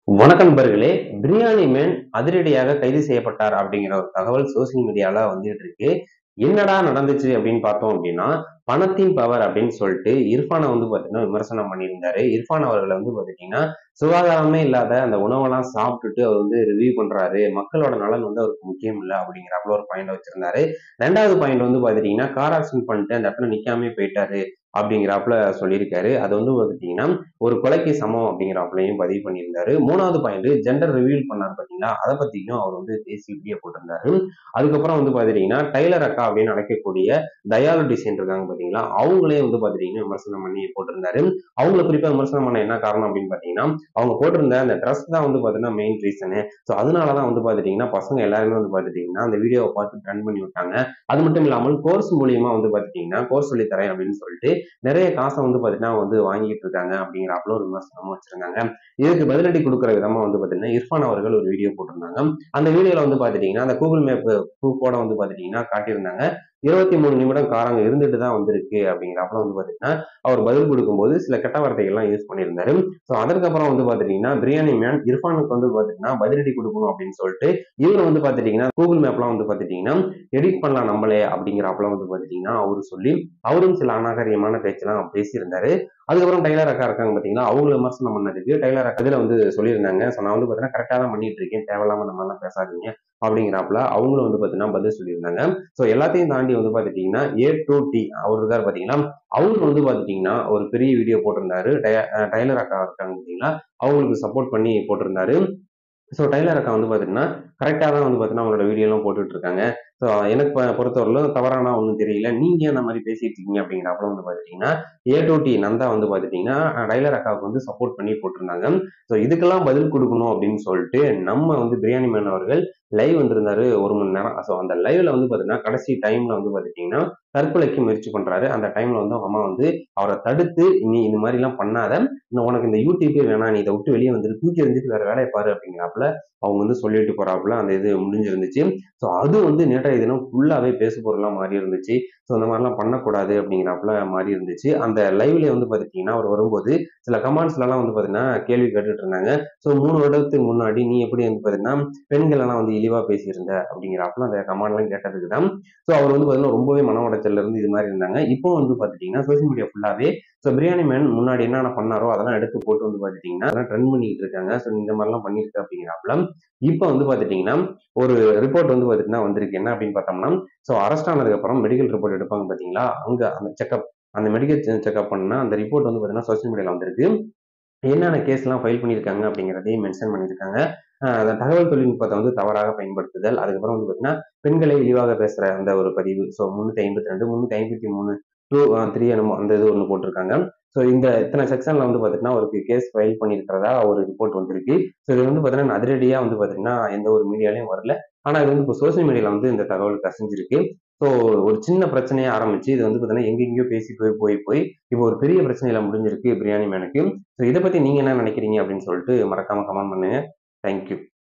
வணக்கம் நண்பர்களே பிரியாணி மேன் அதிரடியாக கைது செய்யப்பட்டார் அப்படிங்கிற ஒரு தகவல் சோசியல் மீடியால வந்துட்டு இருக்கு என்னடா நடந்துச்சு அப்படின்னு பார்த்தோம் அப்படின்னா பணத்தின் பவர் அப்படின்னு சொல்லிட்டு இர்ஃபானை வந்து பார்த்தீங்கன்னா விமர்சனம் பண்ணியிருந்தாரு இர்ஃபான் அவர்களை வந்து பார்த்துட்டீங்கன்னா சுகாதாரமே இல்லாத அந்த உணவெல்லாம் சாப்பிட்டுட்டு அவர் வந்து ரிவ்யூ பண்றாரு மக்களோட நலன் வந்து அவருக்கு முக்கியம் இல்லை அப்படிங்கிறப்பல ஒரு பாயிண்ட் வச்சிருந்தாரு ரெண்டாவது பாயிண்ட் வந்து பார்த்துட்டீங்கன்னா கார் ஆக்சிடென்ட் பண்ணிட்டு அந்த இடத்துல நிக்காமே போயிட்டாரு அப்படிங்கிறாப்புல சொல்லியிருக்காரு அது வந்து பார்த்துட்டீங்கன்னா ஒரு கொலைக்கு சமம் அப்படிங்கிறாப்புலையும் பதிவு பண்ணியிருந்தாரு மூணாவது பாயிண்ட் ஜெண்டர் ரிவீல் பண்ணார் பார்த்தீங்களா அதை பத்தியும் அவர் வந்து பேசி வீடியோ போட்டிருந்தாரு அதுக்கப்புறம் வந்து பார்த்துட்டீங்கன்னா டைலர் அக்கா அப்படின்னு அழைக்கக்கூடிய தயாலு டிசைன் இருக்காங்க பார்த்தீங்களா அவங்களே வந்து பார்த்துட்டீங்கன்னா விமர்சனம் பண்ணி போட்டிருந்தாரு அவங்கள குறிப்பா விமர்சனம் பண்ண என்ன காரணம் அப்படின்னு பார்த்தீங்கன்னா அவங்க போட்டிருந்த அந்த ட்ரெஸ் தான் வந்து பார்த்தீங்கன்னா மெயின் ரீசனு ஸோ அதனால தான் வந்து பார்த்துட்டீங்கன்னா பசங்க எல்லாருமே வந்து பார்த்துட்டீங்கன்னா அந்த வீடியோவை பார்த்து ட்ரெண்ட் பண்ணி விட்டாங்க அது மட்டும் இல்லாமல் கோர்ஸ் மூலியமா வந்து பார்த்துட்டீங்கன்னா கோர்ஸ் சொல்லி தரேன் அப்படின்னு சொல்லிட்டு நிறைய காசை வந்து பார்த்தீங்கன்னா வந்து வாங்கிட்டு இருக்காங்க அப்படிங்கிறப்பல ஒரு விமர்சனமும் வச்சிருந்தாங்க இதுக்கு பதிலடி கொடுக்குற விதமா வந்து பார்த்தீங்கன்னா இர்ஃபான் அவர்கள் ஒரு வீடியோ போட்டிருந்தாங்க அந்த வீடியோல வந்து பார்த்துட்டீங்கன்னா அந்த கூகுள் மேப் ப்ரூஃபோட வந்து பார்த்துட்டீங்கன்னா காட்டியிருந்தாங்க இருபத்தி மூணு நிமிடம் காரங்க இருந்துட்டு தான் வந்திருக்கு அப்படிங்கிறப்பல வந்து பார்த்தீங்கன்னா அவர் பதில் கொடுக்கும்போது சில கெட்ட வார்த்தைகள்லாம் யூஸ் பண்ணியிருந்தாரு ஸோ அதற்கப்புறம் வந்து பார்த்துட்டீங்கன்னா பிரியாணி மேன் இர்ஃபானுக்கு வந்து பார்த்துட்டீங்கன்னா பதிலடி கொடுக்கணும் அப்படின்னு சொல்லிட்டு இவர் வந்து பார்த்துட்டீங்கன்னா கூகுள் மேப்லாம் வந்து பார்த்துட்டீங்கன்னா எடிட் பண்ணலாம் நம்மளே அப்படிங்கிறப்பல வந்து பார்த்துட்டீங்கன்னா அவரு சொல்லி அவரும் சில அநாகரியமான பேச்செல்லாம் பேசியிருந்தாரு அதுக்கப்புறம் டைலர் அக்கா இருக்காங்க பார்த்தீங்களா அவங்க விமர்சனம் பண்ணதுக்கு டைலர் அக்கா இதில் வந்து சொல்லியிருந்தாங்க ஸோ நான் வந்து பார்த்தீங்கன்னா கரெக்டாக தான் பண்ணிட்டு இருக்கேன் தேவையில்லாம நம்ம எல்லாம் பேசாதீங்க அப்படிங்கிறாப்புல அவங்களும் வந்து பார்த்தீங்கன்னா பதில் சொல்லியிருந்தாங்க ஸோ எல்லாத்தையும் தாண்டி வந்து பார்த்துட்டீங்கன்னா ஏ டூ டி அவர் இருக்கார் பார்த்தீங்கன்னா அவருக்கு வந்து பார்த்துட்டீங்கன்னா ஒரு பெரிய வீடியோ போட்டிருந்தாரு டய- அஹ் டைலர் அக்கா இருக்காங்க பார்த்தீங்களா அவங்களுக்கு சப்போர்ட் பண்ணி போட்டிருந்தாரு ஸோ டைலர் அக்கா வந்து பார்த்தீங்கன்னா கரெக்டாக தான் வந்து பார்த்தீங்கன்னா அவங்களோட வீடியோலாம் போட்டுட்டு இருக்காங்க ஸோ எனக்கு பொ- பொறுத்தவரையிலும் தவறானா ஒன்றும் தெரியல நீங்க அந்த மாதிரி பேசிட்டு இருக்கீங்க அப்படிங்கிறப்ப வந்து பார்த்துட்டீங்கன்னா ஏ டூ டி நந்தா வந்து பார்த்துட்டீங்கன்னா டைலர் அக்காவுக்கு வந்து சப்போர்ட் பண்ணி போட்டிருந்தாங்க ஸோ இதுக்கெல்லாம் பதில் கொடுக்கணும் அப்படின்னு சொல்லிட்டு நம்ம வந்து பிரியாணி மேன் அவர்கள் லைவ் வந்திருந்தாரு ஒரு மணி நேரம் ஸோ அந்த லைவ்ல வந்து பார்த்தீங்கன்னா கடைசி டைம்ல வந்து பார்த்துட்டீங்கன்னா தற்கொலைக்கு முயற்சி பண்றாரு அந்த டைம்ல வந்து அவங்க அம்மா வந்து அவரை தடுத்து நீ இந்த மாதிரி எல்லாம் பண்ணாத இன்னும் உனக்கு இந்த யூடியூபே வேணாம் நீ இதை விட்டு வெளியே வந்துட்டு தூக்கி எறிஞ்சிட்டு வேற வேலையை பாரு அப்படிங்கிறாப்புல அவங்க வந்து சொல்லிட்டு போறாப்புல அந்த இது முடிஞ்சிருந்துச்சு ஸோ அது வந்து நேற்றைய தினம் ஃபுல்லாவே பேசு பொருளா மாறி இருந்துச்சு ஸோ இந்த மாதிரிலாம் பண்ணக்கூடாது அப்படிங்கிறாப்புல மாறி இருந்துச்சு அந்த லைவ்ல வந்து பார்த்துட்டீங்கன்னா அவர் வரும்போது சில கமெண்ட்ஸ்லாம் வந்து பார்த்தீங்கன்னா கேள்வி கேட்டுட்டு இருந்தாங்க ஸோ மூணு வருடத்துக்கு முன்னாடி நீ எப்படி வந்து பார்த்தீங்கன்னா பெண்கள் எல்லாம் வந்து இழிவா பேசியிருந்த அப்படிங்கிறாப்புல அந்த கமெண்ட்லாம் கேட்டதுக்கு தான் ஸோ அவர் வந்து பார்த்தீங்கன்னா ரொம்பவே மன உடைச்சல்ல இருந்து இது மாதிரி இருந்தாங்க இப்போ வந்து பார்த்துட்டீங்கன்னா சோஷியல் மீடியா ஃபுல்லாவே ஸோ பிரியாணி மேன் முன்னாடி என்னென்ன பண்ணாரோ அதெல்லாம் எடுத்து போட்டு வந்து பார்த்துட்டீங்கன்னா அதெல்லாம் ட்ரெண்ட் பண்ணிட்டு இருக்காங்க ஸோ இந்த மாதிரிலாம் பண்ணியிருக்கு அப்படிங்கிறாப்புல இப்போ வந்து பார்த்துட்டீங்கன்னா ஒரு ரிப்போர்ட் வந்து பார்த்துட்டீங்கன்னா வந்திருக்கு என்ன அப்படின்னு பார்த்தோம்னா ஸோ அரெஸ்ட் ஆனதுக்கு அப்புறம் மெடிக்கல் ரிப்போர்ட் எடுப்பாங்க பார்த்தீங்களா அங்க அந்த செக்அப் அந்த மெடிக்கல் செக்அப் பண்ணா அந்த ரிப்போர்ட் வந்து பார்த்தீங்கன்னா சோஷியல் மீடியால வந்திருக்கு என்னென்ன கேஸ்லாம் ஃபைல் பண்ணியிருக்காங்க அப்படிங்கிறதையும் மென்ஷன் பண்ணியிருக்காங்க அஹ் அந்த தகவல் தொழில்நுட்பத்தை வந்து தவறாக பயன்படுத்துதல் அதுக்கப்புறம் வந்து பார்த்தீங்கன்னா பெண்களை இழிவாக பேசுற அந்த ஒரு பதிவு ஸோ முந்நூற்றி ஐம்பத்தி ரெண்டு முந்நூற்றி ஐம்பத்தி மூணு டூ த்ரீ என்னமோ அந்த இது ஒன்று போட்டிருக்காங்க ஸோ இந்த இத்தனை செக்ஷன்ல வந்து பார்த்தீங்கன்னா ஒரு கேஸ் ஃபைல் பண்ணியிருக்கிறதா ஒரு ரிப்போர்ட் வந்திருக்கு ஸோ இது வந்து பார்த்தீங்கன்னா அதிரடியாக வந்து பார்த்தீங்கன்னா எந்த ஒரு மீடியாலையும் வரல ஆனால் இது வந்து இப்போ சோஷியல் மீடியாவில் வந்து இந்த தகவல் கசிஞ்சிருக்கு ஸோ ஒரு சின்ன பிரச்சனையை ஆரம்பிச்சு இது வந்து பார்த்தீங்கன்னா எங்கெங்கேயோ பேசி போய் போய் போய் இப்போ ஒரு பெரிய பிரச்சனையில முடிஞ்சிருக்கு பிரியாணி மேனுக்கு ஸோ இதை பத்தி நீங்க என்ன நினைக்கிறீங்க அப்படின்னு சொல்லிட்டு மறக்காம கமெண்ட் பண்ணுங்க தேங்க்யூ